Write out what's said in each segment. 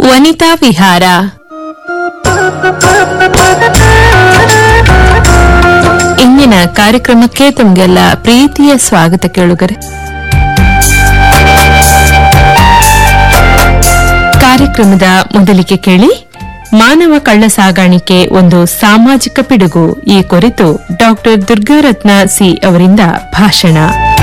ವನಿತಾ ವಿಹಾರ ಇಂದಿನ ಕಾರ್ಯಕ್ರಮಕ್ಕೆ ತಮಗೆಲ್ಲ ಪ್ರೀತಿಯ ಸ್ವಾಗತ ಕೇಳುಗರೆ ಕಾರ್ಯಕ್ರಮದ ಮೊದಲಿಗೆ ಕೇಳಿ ಮಾನವ ಕಳ್ಳ ಸಾಗಾಣಿಕೆ ಒಂದು ಸಾಮಾಜಿಕ ಪಿಡುಗು ಈ ಕುರಿತು ಡಾಕ್ಟರ್ ದುರ್ಗಾರತ್ನ ಸಿ ಅವರಿಂದ ಭಾಷಣ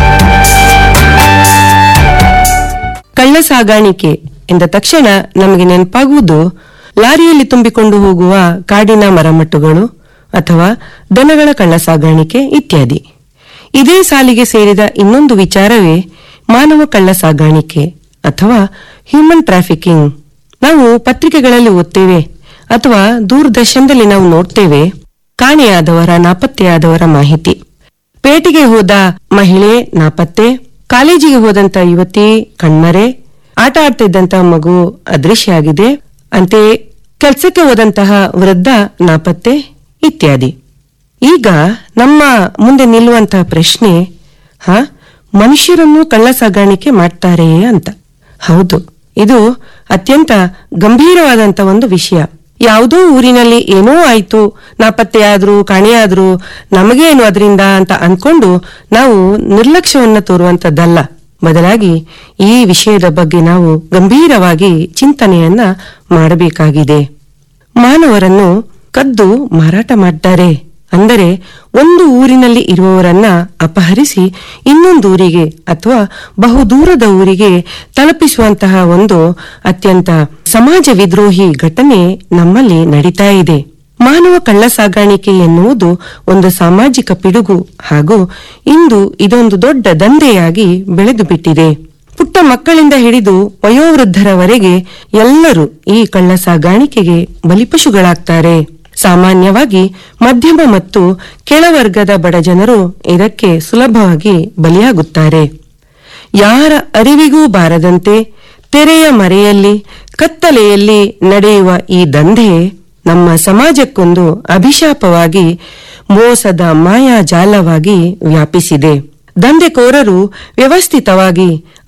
ಕಳ್ಳ ಸಾಗಾಣಿಕೆ ಎಂದ ತಕ್ಷಣ ನಮಗೆ ನೆನಪಾಗುವುದು ಲಾರಿಯಲ್ಲಿ ತುಂಬಿಕೊಂಡು ಹೋಗುವ ಕಾಡಿನ ಮರಮಟ್ಟುಗಳು ಅಥವಾ ದನಗಳ ಕಳ್ಳ ಸಾಗಾಣಿಕೆ ಇತ್ಯಾದಿ ಇದೇ ಸಾಲಿಗೆ ಸೇರಿದ ಇನ್ನೊಂದು ವಿಚಾರವೇ ಮಾನವ ಕಳ್ಳ ಸಾಗಾಣಿಕೆ ಅಥವಾ ಹ್ಯೂಮನ್ ಟ್ರಾಫಿಕಿಂಗ್ ನಾವು ಪತ್ರಿಕೆಗಳಲ್ಲಿ ಓದ್ತೇವೆ ಅಥವಾ ದೂರದರ್ಶನದಲ್ಲಿ ನಾವು ನೋಡ್ತೇವೆ ಕಾಣೆಯಾದವರ ನಾಪತ್ತೆಯಾದವರ ಮಾಹಿತಿ ಪೇಟೆಗೆ ಹೋದ ಮಹಿಳೆ ನಾಪತ್ತೆ ಕಾಲೇಜಿಗೆ ಹೋದಂತ ಯುವತಿ ಕಣ್ಮರೆ ಆಟ ಆಡ್ತಿದ್ದಂತ ಮಗು ಅದೃಶ್ಯ ಆಗಿದೆ ಅಂತೆಯೇ ಕೆಲಸಕ್ಕೆ ಹೋದಂತಹ ವೃದ್ಧ ನಾಪತ್ತೆ ಇತ್ಯಾದಿ ಈಗ ನಮ್ಮ ಮುಂದೆ ನಿಲ್ಲುವಂತಹ ಪ್ರಶ್ನೆ ಹ ಮನುಷ್ಯರನ್ನು ಕಳ್ಳ ಸಾಗಾಣಿಕೆ ಮಾಡ್ತಾರೆಯೇ ಅಂತ ಹೌದು ಇದು ಅತ್ಯಂತ ಗಂಭೀರವಾದಂತ ಒಂದು ವಿಷಯ ಯಾವುದೋ ಊರಿನಲ್ಲಿ ಏನೋ ಆಯ್ತು ನಾಪತ್ತೆಯಾದ್ರು ಕಾಣೆಯಾದ್ರು ನಮಗೇನು ಅದರಿಂದ ಅಂತ ಅನ್ಕೊಂಡು ನಾವು ನಿರ್ಲಕ್ಷ್ಯವನ್ನ ತೋರುವಂತದ್ದಲ್ಲ ಬದಲಾಗಿ ಈ ವಿಷಯದ ಬಗ್ಗೆ ನಾವು ಗಂಭೀರವಾಗಿ ಚಿಂತನೆಯನ್ನ ಮಾಡಬೇಕಾಗಿದೆ ಮಾನವರನ್ನು ಕದ್ದು ಮಾರಾಟ ಮಾಡ್ತಾರೆ ಅಂದರೆ ಒಂದು ಊರಿನಲ್ಲಿ ಇರುವವರನ್ನ ಅಪಹರಿಸಿ ಇನ್ನೊಂದು ಊರಿಗೆ ಅಥವಾ ಬಹುದೂರದ ಊರಿಗೆ ತಲುಪಿಸುವಂತಹ ಒಂದು ಅತ್ಯಂತ ಸಮಾಜ ವಿದ್ರೋಹಿ ಘಟನೆ ನಮ್ಮಲ್ಲಿ ನಡೀತಾ ಇದೆ ಮಾನವ ಕಳ್ಳ ಸಾಗಾಣಿಕೆ ಎನ್ನುವುದು ಒಂದು ಸಾಮಾಜಿಕ ಪಿಡುಗು ಹಾಗೂ ಇಂದು ಇದೊಂದು ದೊಡ್ಡ ದಂಧೆಯಾಗಿ ಬೆಳೆದು ಬಿಟ್ಟಿದೆ ಪುಟ್ಟ ಮಕ್ಕಳಿಂದ ಹಿಡಿದು ವಯೋವೃದ್ಧರವರೆಗೆ ಎಲ್ಲರೂ ಈ ಕಳ್ಳ ಸಾಗಾಣಿಕೆಗೆ ಬಲಿಪಶುಗಳಾಗ್ತಾರೆ ಸಾಮಾನ್ಯವಾಗಿ ಮಧ್ಯಮ ಮತ್ತು ಕೆಳವರ್ಗದ ಬಡಜನರು ಇದಕ್ಕೆ ಸುಲಭವಾಗಿ ಬಲಿಯಾಗುತ್ತಾರೆ ಯಾರ ಅರಿವಿಗೂ ಬಾರದಂತೆ ತೆರೆಯ ಮರೆಯಲ್ಲಿ ಕತ್ತಲೆಯಲ್ಲಿ ನಡೆಯುವ ಈ ದಂಧೆ ನಮ್ಮ ಸಮಾಜಕ್ಕೊಂದು ಅಭಿಶಾಪವಾಗಿ ಮೋಸದ ಮಾಯಾಜಾಲವಾಗಿ ವ್ಯಾಪಿಸಿದೆ ದಂಧೆಕೋರರು ವ್ಯವಸ್ಥಿತವಾಗಿ